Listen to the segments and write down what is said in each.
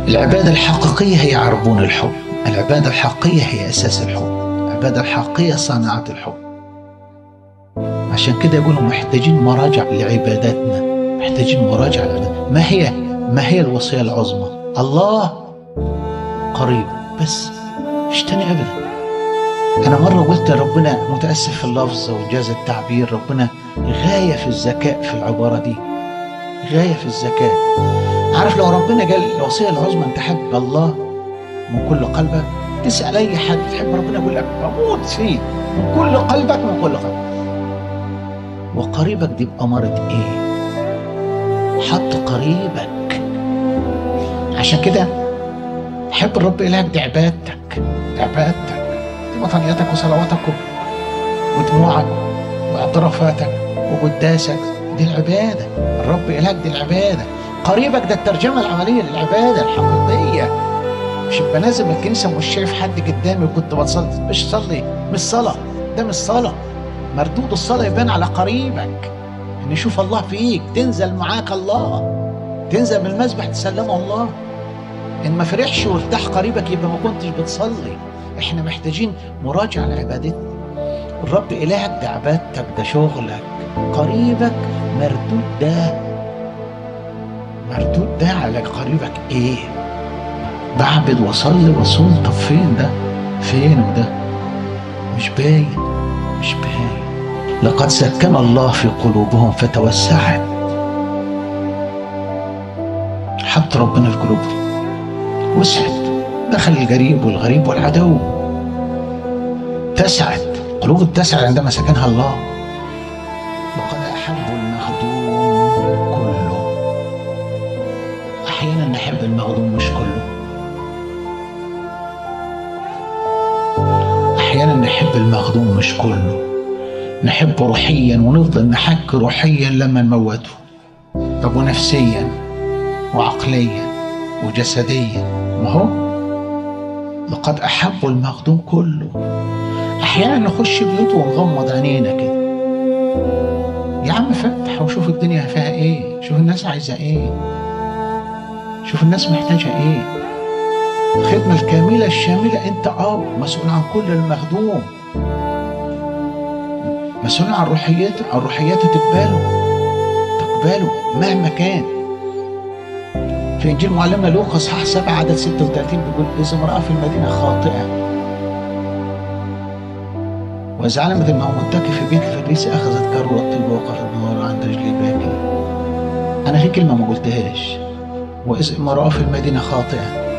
العبادة الحقيقية هي عربون الحب العبادة الحقيقية هي أساس الحب العبادة الحقيقية صناعة الحب عشان كده يقولوا محتاجين مراجعة لعباداتنا محتاجين مراجعة لعباداتنا. ما هي ما هي الوصية العظمى الله قريب بس مش تاني أبدا أنا مرة قلت ربنا متأسف في اللفظ وجاز التعبير ربنا غاية في الذكاء في العبارة دي غاية في الذكاء عارف لو ربنا قال الوصية العظمى أن تحب الله من كل قلبك تسأل أي حد تحب ربنا يقول لك بموت فيه من كل قلبك من كل قلبك وقريبك دي بأمارة إيه؟ حط قريبك عشان كده حب الرب إلهك دي عبادتك دي عبادتك دي وطنياتك وصلواتك ودموعك واعترافاتك وقداسك دي العبادة الرب إلهك دي العبادة قريبك ده الترجمة العملية للعبادة الحقيقية مش ابقى نازل من الكنيسة مش شايف حد قدامي وكنت بصلي مش صلي مش صلاة ده مش صلاة مردود الصلاة يبان على قريبك ان يشوف الله فيك تنزل معاك الله تنزل من المسبح تسلمه الله ان ما فرحش وارتاح قريبك يبقى ما كنتش بتصلي احنا محتاجين مراجعة لعبادتنا الرب إلهك ده عبادتك ده شغلك قريبك مردود ده مردود ده على قريبك ايه بعبد واصلي واصوم طب فين ده فين ده مش باين مش باين لقد سكن الله في قلوبهم فتوسعت حط ربنا في قلوبهم وسعت دخل القريب والغريب والعدو اتسعت قلوب اتسعت عندما سكنها الله لقد أحبوا المخدوم كله أحيانا نحب المخدوم مش كله أحيانا نحب المخدوم مش كله نحبه روحيا ونفضل نحكي روحيا لما نموته طب ونفسيا وعقليا وجسديا ما هو لقد أحبوا المخدوم كله أحيانا نخش بيوت ونغمض عينينا كده يا عم فتح وشوف الدنيا فيها ايه شوف الناس عايزة ايه شوف الناس محتاجة ايه الخدمة الكاملة الشاملة انت اب مسؤول عن كل المخدوم مسؤول عن روحيته عن روحيته تقبله تقبله مهما كان في انجيل معلمنا لوقا اصحاح 7 عدد 36 بيقول اذا امراه في المدينه خاطئه واذا علمت انه متكئ في بيت الفريسي اخذت كروه الطيب ووقفت النار عند رجلي باكي انا في كلمه ما قلتهاش واذا امراه في المدينه خاطئه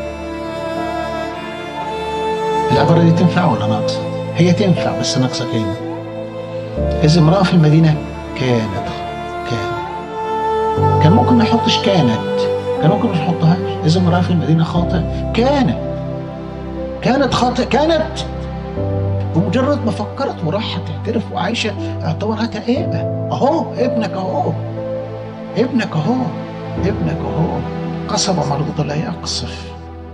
العباره دي تنفع ولا ناقصه؟ هي تنفع بس ناقصه كلمه إذا امرأة في المدينة كانت كان كان ممكن ما يحطش كانت كان ممكن ما يحطهاش إذا امرأة في المدينة خاطئة كانت كانت خاطئة كانت بمجرد ما فكرت وراحت تعترف وعايشة اعتبرها تائبة أهو ابنك أهو ابنك أهو ابنك أهو قصبة مردودة لا يقصف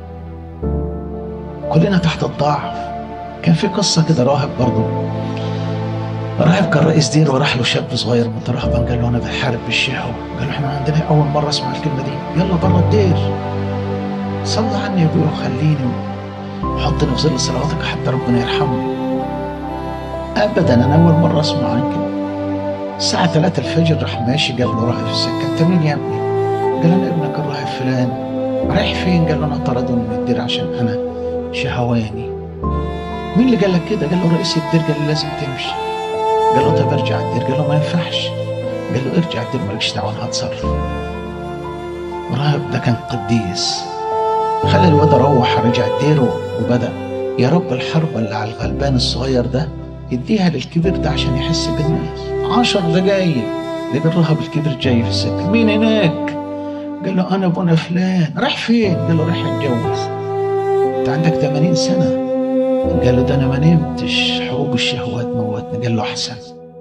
كلنا تحت الضعف كان في قصة كده راهب برضه راهب كان رئيس دير وراح له شاب صغير مترهبا قال له انا بحارب بالشهوه قال له احنا عندنا اول مره اسمع الكلمه دي يلا بره الدير صلى عني يا ابويا وخليني وحطني في ظل صلواتك حتى ربنا يرحمني ابدا انا اول مره اسمع عن كده الساعة 3 الفجر راح ماشي قال له راهب في السكة انت مين يا ابني؟ قال انا ابنك الراهب فلان رايح فين؟ قال له انا طردوني من الدير عشان انا شهواني مين اللي قال لك كده؟ قال له رئيس الدير قال لي لازم تمشي قال له طب ارجع الدير قال له ما ينفعش قال له ارجع الدير مالكش دعوه انا هتصرف الراهب ده كان قديس خلى الواد روح رجع الدير وبدا يا رب الحرب اللي على الغلبان الصغير ده اديها للكبير ده عشان يحس بالناس عشر دقايق لقى الراهب الكبير جاي في السكه مين هناك؟ قال له انا ابونا فلان راح فين؟ قال له رايح اتجوز انت عندك 80 سنه قال له ده انا ما نمتش حروب الشهوات موتني قال له احسن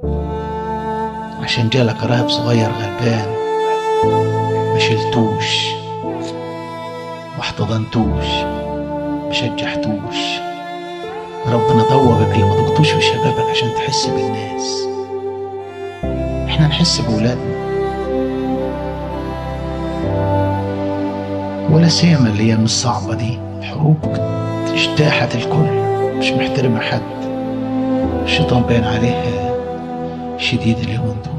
عشان جالك راهب صغير غلبان ما شلتوش ما احتضنتوش ما شجعتوش ربنا ضوبك اللي ما ضبطوش في شبابك عشان تحس بالناس احنا نحس بولادنا ولا سيما الايام الصعبه دي حروب اجتاحت الكل مش محترمه حد الشيطان باين عليه شديد اليومين دول